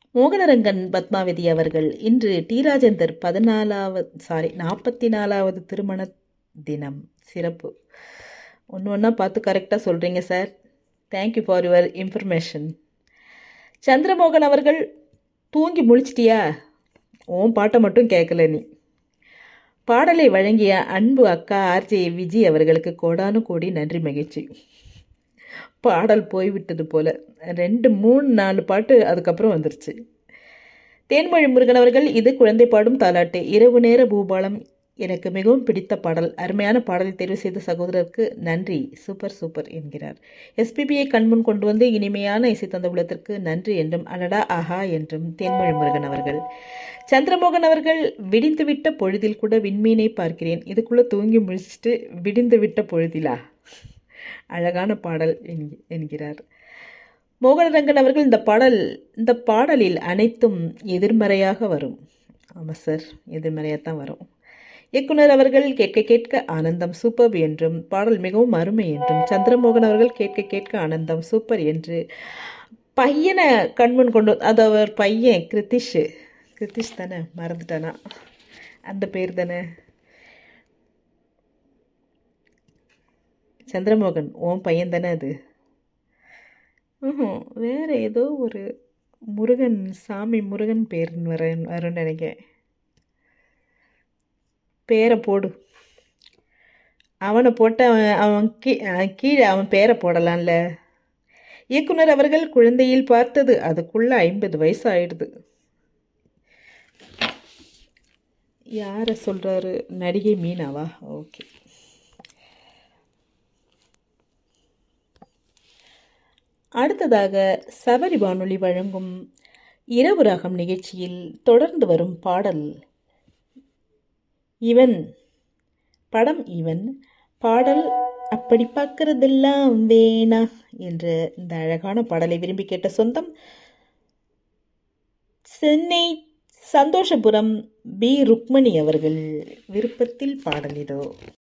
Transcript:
மோகனரங்கன் பத்மாவதி அவர்கள் இன்று டி ராஜேந்தர் பதினாலாவது சாரி நாற்பத்தி நாலாவது திருமண தினம் சிறப்பு ஒன்று ஒன்றா பார்த்து கரெக்டாக சொல்கிறீங்க sir thank you for your information Chandramohan அவர்கள் தூங்கி முழிச்சிட்டியா உன் பாட்டை மட்டும் கேட்கல நீ பாடலை வழங்கிய அன்பு அக்கா ஆர்ஜே விஜி அவர்களுக்கு கோடானு கோடி நன்றி மகிழ்ச்சி பாடல் போய்விட்டது போல ரெண்டு மூணு நாலு பாட்டு அதுக்கப்புறம் வந்துருச்சு தேன்மொழி முருகன் அவர்கள் இது குழந்தை பாடும் தாலாட்டு இரவு நேர பூபாலம் எனக்கு மிகவும் பிடித்த பாடல் அருமையான பாடலை தேர்வு செய்த சகோதரருக்கு நன்றி சூப்பர் சூப்பர் என்கிறார் எஸ்பிபியை கண்முன் கொண்டு வந்து இனிமையான இசை தந்த உள்ளத்திற்கு நன்றி என்றும் அடடா ஆஹா என்றும் தேன்மொழி முருகன் அவர்கள் சந்திரமோகன் அவர்கள் விடிந்துவிட்ட பொழுதில் கூட விண்மீனை பார்க்கிறேன் இதுக்குள்ளே தூங்கி முடிச்சுட்டு விடிந்து விட்ட பொழுதிலா அழகான பாடல் என்கிறார் மோகனரங்கன் அவர்கள் இந்த பாடல் இந்த பாடலில் அனைத்தும் எதிர்மறையாக வரும் ஆமாம் சார் எதிர்மறையாக தான் வரும் இயக்குனர் அவர்கள் கேட்க கேட்க ஆனந்தம் சூப்பர் என்றும் பாடல் மிகவும் அருமை என்றும் சந்திரமோகன் அவர்கள் கேட்க கேட்க ஆனந்தம் சூப்பர் என்று பையனை கண்முன் கொண்டு அது அவர் பையன் கிருத்திஷ் கிருத்திஷ் தானே மறந்துட்டானா அந்த பேர் தானே சந்திரமோகன் ஓன் பையன் தானே அது ம் வேறு ஏதோ ஒரு முருகன் சாமி முருகன் பேருன்னு வர வரும்னு நினைக்கிறேன் பேரை போடு அவனை போட்டு அவன் அவன் கீ கீழே அவன் பேரை போடலாம்ல இயக்குனர் அவர்கள் குழந்தையில் பார்த்தது அதுக்குள்ள ஐம்பது வயசு ஆயிடுது யாரை சொல்கிறாரு நடிகை மீனாவா ஓகே அடுத்ததாக சபரி வானொலி வழங்கும் இரவு ராகம் நிகழ்ச்சியில் தொடர்ந்து வரும் பாடல் இவன் படம் இவன் பாடல் அப்படி பார்க்கறதெல்லாம் வேணா என்ற இந்த அழகான பாடலை விரும்பி கேட்ட சொந்தம் சென்னை சந்தோஷபுரம் பி ருக்மணி அவர்கள் விருப்பத்தில் பாடல் இதோ